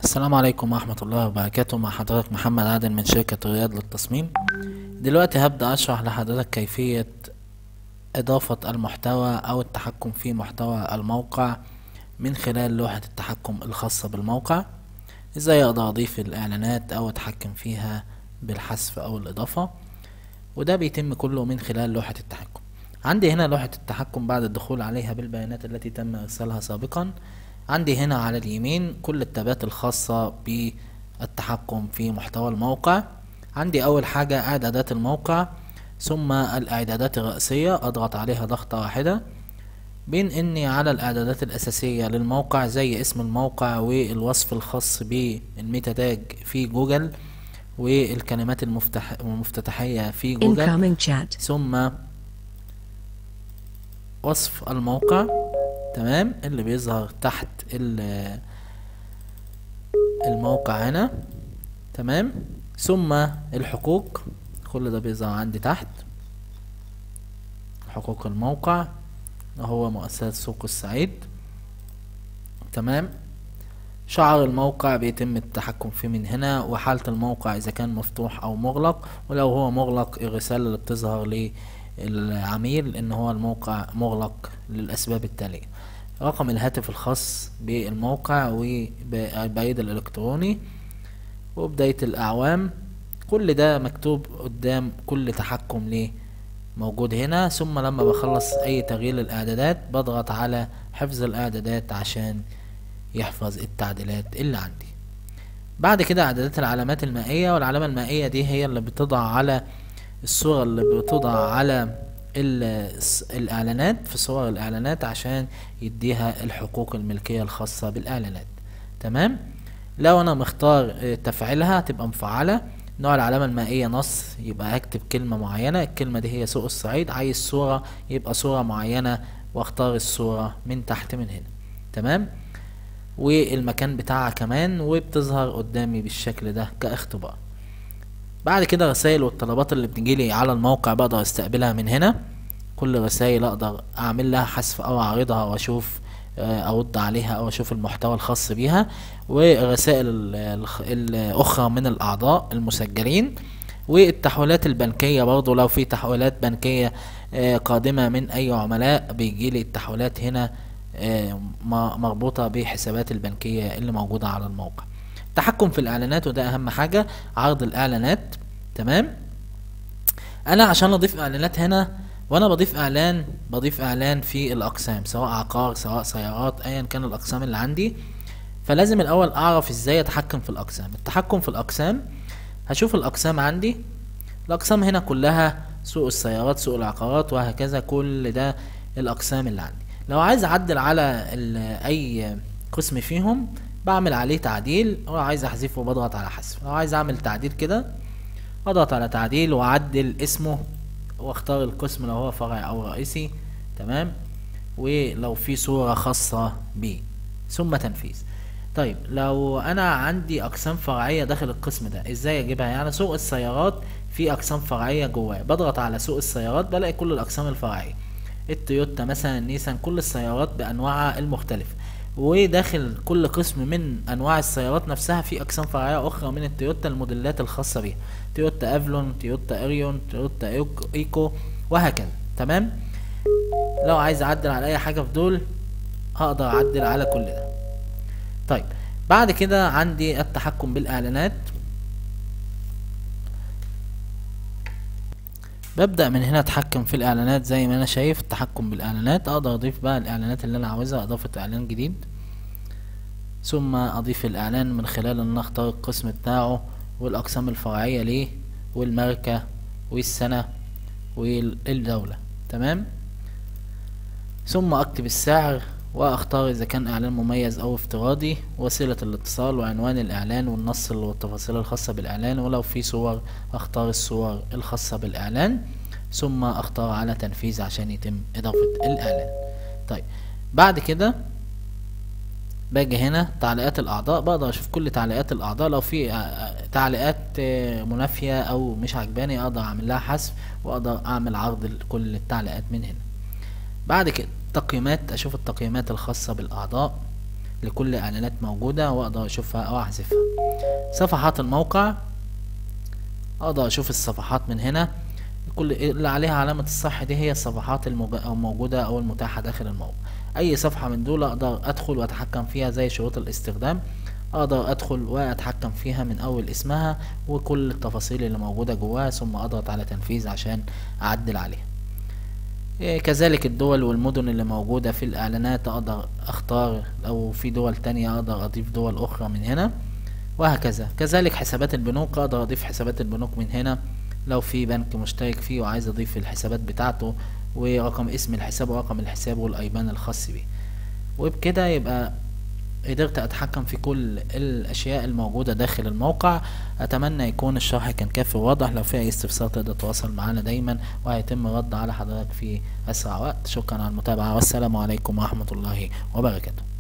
السلام عليكم ورحمة الله وبركاته مع حضرتك محمد عادل من شركة رياض للتصميم دلوقتي هبدأ أشرح لحضرتك كيفية إضافة المحتوى أو التحكم في محتوى الموقع من خلال لوحة التحكم الخاصة بالموقع إزاي أقدر أضيف الإعلانات أو أتحكم فيها بالحذف أو الإضافة وده بيتم كله من خلال لوحة التحكم عندي هنا لوحة التحكم بعد الدخول عليها بالبيانات التي تم إرسالها سابقا عندي هنا على اليمين كل التابات الخاصة بالتحكم في محتوى الموقع عندي أول حاجة إعدادات الموقع ثم الإعدادات الرئيسية أضغط عليها ضغطة واحدة بين إني على الإعدادات الأساسية للموقع زي اسم الموقع والوصف الخاص بالميتا تاج في جوجل والكلمات المفتح المفتتحية في جوجل Incoming chat. ثم وصف الموقع تمام اللي بيظهر تحت ال- الموقع هنا تمام ثم الحقوق كل ده بيظهر عندي تحت حقوق الموقع هو مؤسسة سوق السعيد تمام شعار الموقع بيتم التحكم فيه من هنا وحالة الموقع إذا كان مفتوح أو مغلق ولو هو مغلق الرسالة اللي بتظهر للعميل إن هو الموقع مغلق للأسباب التالية رقم الهاتف الخاص بالموقع وبريد الإلكتروني وبداية الأعوام كل ده مكتوب قدام كل تحكم ليه موجود هنا ثم لما بخلص أي تغيير للإعدادات بضغط على حفظ الإعدادات عشان يحفظ التعديلات اللي عندي بعد كده اعدادات العلامات المائية والعلامة المائية دي هي اللي بتضع على الصورة اللي بتضع على ال- الس- الإعلانات في صور الإعلانات عشان يديها الحقوق الملكية الخاصة بالإعلانات تمام لو أنا مختار آه، تفعيلها تبقى مفعلة نوع العلامة المائية نص يبقى أكتب كلمة معينة الكلمة دي هي سوق الصعيد عايز صورة يبقى صورة معينة واختار الصورة من تحت من هنا تمام والمكان بتاعها كمان وبتظهر قدامي بالشكل ده كاختبار بعد كده الرسائل والطلبات اللي بتجيلي على الموقع بقدر استقبلها من هنا كل رسائل اقدر اعمل لها حذف او اعرضها واشوف آه، ارد عليها او اشوف المحتوى الخاص بيها والرسائل ال- الخ- الاخرى من الاعضاء المسجلين والتحويلات البنكية برضو لو في تحويلات بنكية آه، قادمة من اي عملاء بيجيلي التحويلات هنا آه، م- مربوطة بحسابات البنكية اللي موجودة على الموقع تحكم في الاعلانات وده اهم حاجة عرض الاعلانات تمام انا عشان اضيف اعلانات هنا وانا بضيف اعلان بضيف اعلان في الاقسام سواء عقار سواء سيارات ايا كان الاقسام اللي عندي فلازم الاول اعرف ازاي اتحكم في الاقسام التحكم في الاقسام هشوف الاقسام عندي الاقسام هنا كلها سوق السيارات سوق العقارات وهكذا كل ده الاقسام اللي عندي لو عايز اعدل على ال- اي قسم فيهم بعمل عليه تعديل او عايز احذفه بضغط على حذف لو عايز اعمل تعديل كده اضغط على تعديل واعدل اسمه واختار القسم لو هو فرعي او رئيسي تمام ولو في صورة خاصة بيه ثم تنفيذ طيب لو انا عندي اقسام فرعية داخل القسم ده ازاي اجيبها يعني سوق السيارات في اقسام فرعية جواه بضغط على سوق السيارات بلاقي كل الاقسام الفرعية التويوتا مثلا نيسان كل السيارات بانواعها المختلفة وداخل كل قسم من انواع السيارات نفسها في اقسام فرعيه اخرى من التويوتا الموديلات الخاصه بيها تويوتا افلون تويوتا اريون تويوتا إيك- ايكو وهكذا تمام لو عايز اعدل على اي حاجه في دول هقدر اعدل على كل ده طيب بعد كده عندي التحكم بالاعلانات ببدأ من هنا اتحكم في الاعلانات زي ما انا شايف التحكم بالاعلانات اقدر اضيف بقى الاعلانات اللي انا عاوزها اضافة اعلان جديد ثم اضيف الاعلان من خلال ان أنا اختار القسم بتاعه والاقسام الفرعية ليه والماركة والسنة والدولة تمام ثم اكتب السعر واختار اذا كان اعلان مميز او افتراضي وسيلة الاتصال وعنوان الاعلان والنص والتفاصيل الخاصة بالاعلان ولو في صور اختار الصور الخاصة بالاعلان ثم اختار على تنفيذ عشان يتم اضافة الاعلان طيب بعد كده باجي هنا تعليقات الاعضاء بقدر اشوف كل تعليقات الاعضاء لو في آه، آه، تعليقات آه، منافية او مش عجباني اقدر اعمل لها حذف واقدر اعمل عرض لكل التعليقات من هنا بعد كده تقييمات اشوف التقييمات الخاصة بالاعضاء لكل اعلانات موجودة واقدر اشوفها او احذفها صفحات الموقع اقدر اشوف الصفحات من هنا كل اللي عليها علامة الصح دي هي الصفحات الموج- أو موجودة أو المتاحة داخل الموقع أي صفحة من دول أقدر أدخل وأتحكم فيها زي شروط الاستخدام أقدر أدخل وأتحكم فيها من أول اسمها وكل التفاصيل اللي موجودة جواها ثم أضغط على تنفيذ عشان أعدل عليها إيه، كذلك الدول والمدن اللي موجودة في الإعلانات أقدر أختار أو في دول تانية أقدر أضيف دول أخرى من هنا وهكذا كذلك حسابات البنوك أقدر أضيف حسابات البنوك من هنا لو في بنك مشترك فيه وعايز أضيف الحسابات بتاعته ورقم اسم الحساب ورقم الحساب والأيبان الخاص بيه وبكده يبقى قدرت أتحكم في كل الأشياء الموجودة داخل الموقع أتمنى يكون الشرح كان كافي وواضح لو في أي استفسار تقدر تتواصل معنا دايما وهيتم الرد على حضرتك في أسرع وقت شكرا على المتابعة والسلام عليكم ورحمة الله وبركاته